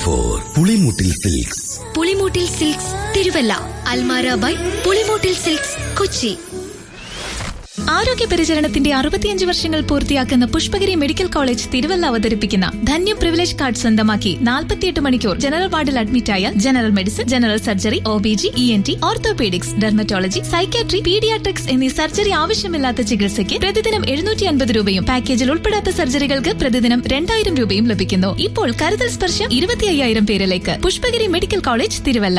four Pulimoottil silks Pulimoottil silks Thiruvalla Almara by Pulimoottil silks Kochi ആരോഗ്യ പരിചരണത്തിന്റെ അറുപത്തിയഞ്ച് വർഷങ്ങൾ പൂർത്തിയാക്കുന്ന പുഷ്പഗിരി മെഡിക്കൽ കോളേജ് തിരുവല്ല അവതരിപ്പിക്കുന്ന ധന്യ പ്രിവിലേജ് കാർഡ് സ്വന്തമാക്കി നാൽപ്പത്തിയെട്ട് മണിക്കൂർ ജനറൽ വാർഡിൽ അഡ്മിറ്റായ general medicine general surgery O B G E N T orthopaedics dermatology psychiatry paediatrics എന്നീ സർജറി ആവശ്യമില്ലാത്ത ചികിത്സയ്ക്ക് പ്രതിദിനം എഴുന്നൂറ്റി അൻപത് രൂപയും പാക്കേജിൽ ഉൾപ്പെടാത്ത സർജറികൾക്ക് പ്രതിദിനം രണ്ടായിരം രൂപയും ലഭിക്കുന്നു ഇപ്പോൾ കരുതൽ സ്പർശം ഇരുപത്തി അയ്യായിരം പേരിലേക്ക് Pushpagiri medical college Thiruvalla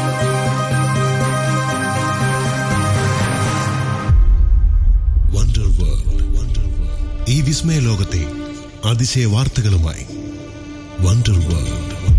wonder world wonder world ഈ വിസ്മയ ലോകത്തെ അതിശയ വാർത്തകളുമായി വണ്ടർ വേൾഡ്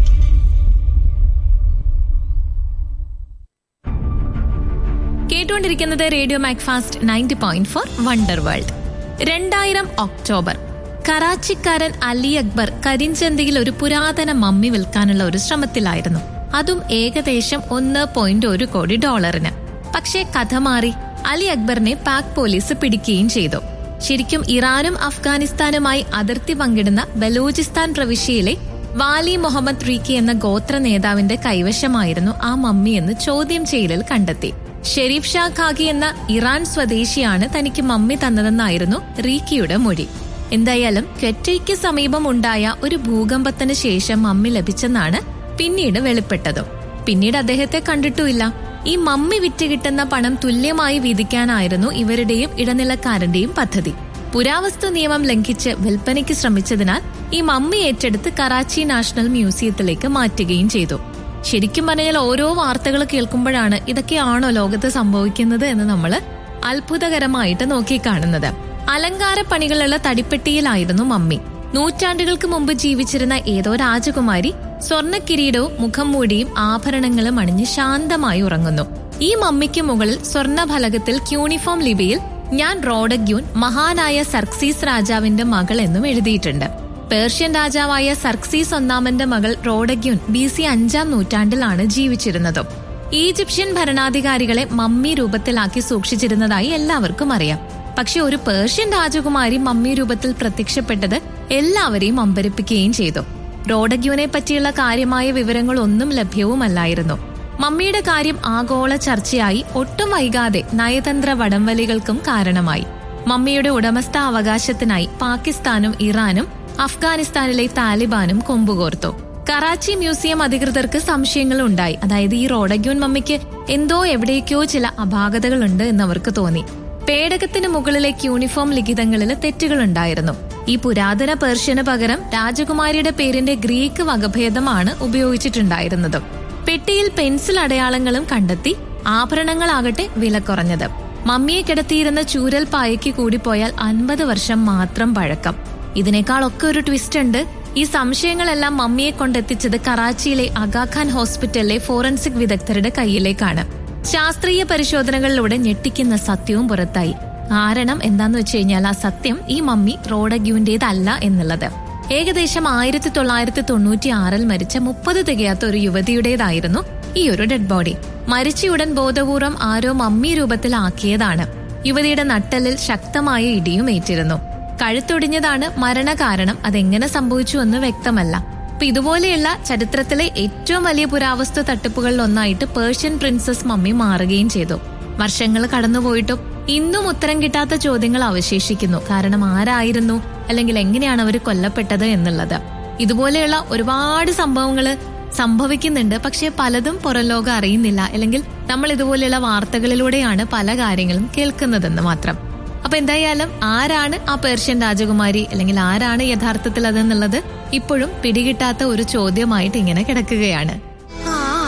കേട്ടുകൊണ്ടിരിക്കുന്നത് radio Macfast ninety point four wonder world രണ്ടായിരം ഒക്ടോബർ കറാച്ചിക്കാരൻ അലി അക്ബർ കരിഞ്ചന്തയിൽ ഒരു പുരാതന മമ്മി വിൽക്കാനുള്ള ഒരു ശ്രമത്തിലായിരുന്നു അതും ഏകദേശം ഒന്ന് പോയിന്റ് ഒരു കോടി ഡോളറിന് പക്ഷേ കഥ മാറി അലി അക്ബറിനെ പാക് പോലീസ് പിടിക്കുകയും ചെയ്തു ശരിക്കും ഇറാനും അഫ്ഗാനിസ്ഥാനുമായി അതിർത്തി പങ്കിടുന്ന ബലൂചിസ്ഥാൻ പ്രവിശ്യയിലെ വാലി മുഹമ്മദ് റീക്കി എന്ന ഗോത്ര നേതാവിന്റെ കൈവശമായിരുന്നു ആ മമ്മി എന്ന് ചോദ്യം ചെയ്യലിൽ കണ്ടെത്തി ഷെരീഫ് ഷാ ഖാഗി എന്ന ഇറാൻ സ്വദേശിയാണ് തനിക്ക് മമ്മി തന്നതെന്നായിരുന്നു റീക്കിയുടെ മൊഴി എന്തായാലും ക്വറ്റയ്ക്ക് സമീപം ഉണ്ടായ ഒരു ഭൂകമ്പത്തിന് ശേഷം മമ്മി ലഭിച്ചെന്നാണ് പിന്നീട് വെളിപ്പെട്ടതും പിന്നീട് അദ്ദേഹത്തെ കണ്ടിട്ടുമില്ല ഈ മമ്മി വിറ്റ് കിട്ടുന്ന പണം തുല്യമായി വീതിക്കാനായിരുന്നു ഇവരുടെയും ഇടനിലക്കാരന്റെയും പദ്ധതി പുരാവസ്തു നിയമം ലംഘിച്ച് വിൽപ്പനയ്ക്ക് ശ്രമിച്ചതിനാൽ ഈ മമ്മി ഏറ്റെടുത്ത് കറാച്ചി നാഷണൽ മ്യൂസിയത്തിലേക്ക് മാറ്റുകയും ചെയ്തു ശരിക്കും പറഞ്ഞാൽ ഓരോ വാർത്തകൾ കേൾക്കുമ്പോഴാണ് ഇതൊക്കെയാണോ ലോകത്ത് സംഭവിക്കുന്നത് എന്ന് നമ്മൾ അത്ഭുതകരമായിട്ട് നോക്കിക്കാണുന്നത് അലങ്കാര പണികളുള്ള തടിപ്പെട്ടിയിലായിരുന്നു മമ്മി നൂറ്റാണ്ടുകൾക്ക് മുമ്പ് ജീവിച്ചിരുന്ന ഏതോ രാജകുമാരി സ്വർണ്ണ കിരീടവും മുഖം മൂടിയും ആഭരണങ്ങളും അണിഞ്ഞ് ശാന്തമായി ഉറങ്ങുന്നു ഈ മമ്മിക്ക് മുകളിൽ സ്വർണ്ണ ഫലകത്തിൽ ക്യൂണിഫോം ലിപിയിൽ ഞാൻ റോഡഗ്യൂൻ മഹാനായ സർക്സീസ് രാജാവിന്റെ മകൾ എന്നും എഴുതിയിട്ടുണ്ട് പേർഷ്യൻ രാജാവായ സർക്സീസ് ഒന്നാമന്റെ മകൾ റോഡഗ്യൂൻ ബി സി അഞ്ചാം നൂറ്റാണ്ടിലാണ് ജീവിച്ചിരുന്നതും ഈജിപ്ഷ്യൻ ഭരണാധികാരികളെ മമ്മി രൂപത്തിലാക്കി സൂക്ഷിച്ചിരുന്നതായി എല്ലാവർക്കും അറിയാം പക്ഷെ ഒരു പേർഷ്യൻ രാജകുമാരി മമ്മി രൂപത്തിൽ പ്രത്യക്ഷപ്പെട്ടത് എല്ലാവരെയും അമ്പരിപ്പിക്കുകയും ചെയ്തു റോഡഗ്യൂനെ പറ്റിയുള്ള കാര്യമായ വിവരങ്ങളൊന്നും ലഭ്യവുമല്ലായിരുന്നു മമ്മിയുടെ കാര്യം ആഗോള ചർച്ചയായി ഒട്ടും വൈകാതെ നയതന്ത്ര വടംവലികൾക്കും കാരണമായി മമ്മിയുടെ ഉടമസ്ഥ അവകാശത്തിനായി പാകിസ്ഥാനും ഇറാനും അഫ്ഗാനിസ്ഥാനിലെ താലിബാനും കൊമ്പുകോർത്തു കറാച്ചി മ്യൂസിയം അധികൃതർക്ക് സംശയങ്ങൾ ഉണ്ടായി അതായത് ഈ റോഡഗ്യൂൻ മമ്മിക്ക് എന്തോ എവിടേക്കോ ചില അപാകതകളുണ്ട് എന്ന് അവർക്ക് തോന്നി പേടകത്തിന് മുകളിലെ യൂണിഫോം ലിഖിതങ്ങളിൽ തെറ്റുകളുണ്ടായിരുന്നു ഈ പുരാതന പേർഷ്യന് പകരം രാജകുമാരിയുടെ പേരിന്റെ ഗ്രീക്ക് വകഭേദമാണ് ഉപയോഗിച്ചിട്ടുണ്ടായിരുന്നത് പെട്ടിയിൽ പെൻസിൽ അടയാളങ്ങളും കണ്ടെത്തി ആഭരണങ്ങളാകട്ടെ വില കുറഞ്ഞത് മമ്മിയെ കിടത്തിയിരുന്ന ചൂരൽ പായയ്ക്ക് കൂടി പോയാൽ അൻപത് വർഷം മാത്രം പഴക്കം ഇതിനേക്കാളൊക്കെ ഒരു ട്വിസ്റ്റ് ഉണ്ട് ഈ സംശയങ്ങളെല്ലാം മമ്മിയെ കൊണ്ടെത്തിച്ചത് കറാച്ചിയിലെ അഗാഖാൻ ഹോസ്പിറ്റലിലെ ഫോറൻസിക് വിദഗ്ധരുടെ കയ്യിലേക്കാണ് ശാസ്ത്രീയ പരിശോധനകളിലൂടെ ഞെട്ടിക്കുന്ന സത്യവും പുറത്തായി കാരണം എന്താന്ന് വെച്ച് കഴിഞ്ഞാൽ ആ സത്യം ഈ മമ്മി റോഡഗ്യൂന്റേതല്ല എന്നുള്ളത് ഏകദേശം ആയിരത്തി തൊള്ളായിരത്തി തൊണ്ണൂറ്റി ആറിൽ മരിച്ച മുപ്പത് തികയാത്ത ഒരു യുവതിയുടേതായിരുന്നു ഈ ഒരു ഡെഡ് ബോഡി മരിച്ചയുടൻ ബോധപൂർവം ആരോ മമ്മി രൂപത്തിലാക്കിയതാണ് യുവതിയുടെ നട്ടലിൽ ശക്തമായ ഇടിയും ഏറ്റിരുന്നു കഴുത്തൊടിഞ്ഞതാണ് മരണകാരണം അതെങ്ങനെ സംഭവിച്ചു എന്ന് വ്യക്തമല്ല അപ്പൊ ഇതുപോലെയുള്ള ചരിത്രത്തിലെ ഏറ്റവും വലിയ പുരാവസ്തു തട്ടിപ്പുകളിൽ ഒന്നായിട്ട് പേർഷ്യൻ പ്രിൻസസ് മമ്മി മാറുകയും ചെയ്തു വർഷങ്ങൾ കടന്നുപോയിട്ടും ഇന്നും ഉത്തരം കിട്ടാത്ത ചോദ്യങ്ങൾ അവശേഷിക്കുന്നു കാരണം ആരായിരുന്നു അല്ലെങ്കിൽ എങ്ങനെയാണ് അവർ കൊല്ലപ്പെട്ടത് എന്നുള്ളത് ഇതുപോലെയുള്ള ഒരുപാട് സംഭവങ്ങൾ സംഭവിക്കുന്നുണ്ട് പക്ഷെ പലതും പുറം ലോകം അറിയുന്നില്ല അല്ലെങ്കിൽ നമ്മൾ ഇതുപോലെയുള്ള വാർത്തകളിലൂടെയാണ് പല കാര്യങ്ങളും കേൾക്കുന്നതെന്ന് മാത്രം അപ്പൊ എന്തായാലും ആരാണ് ആ പേർഷ്യൻ രാജകുമാരി അല്ലെങ്കിൽ ആരാണ് യഥാർത്ഥത്തിൽ അതെന്നുള്ളത് ഇപ്പോഴും പിടികിട്ടാത്ത ഒരു ചോദ്യമായിട്ട് ഇങ്ങനെ കിടക്കുകയാണ്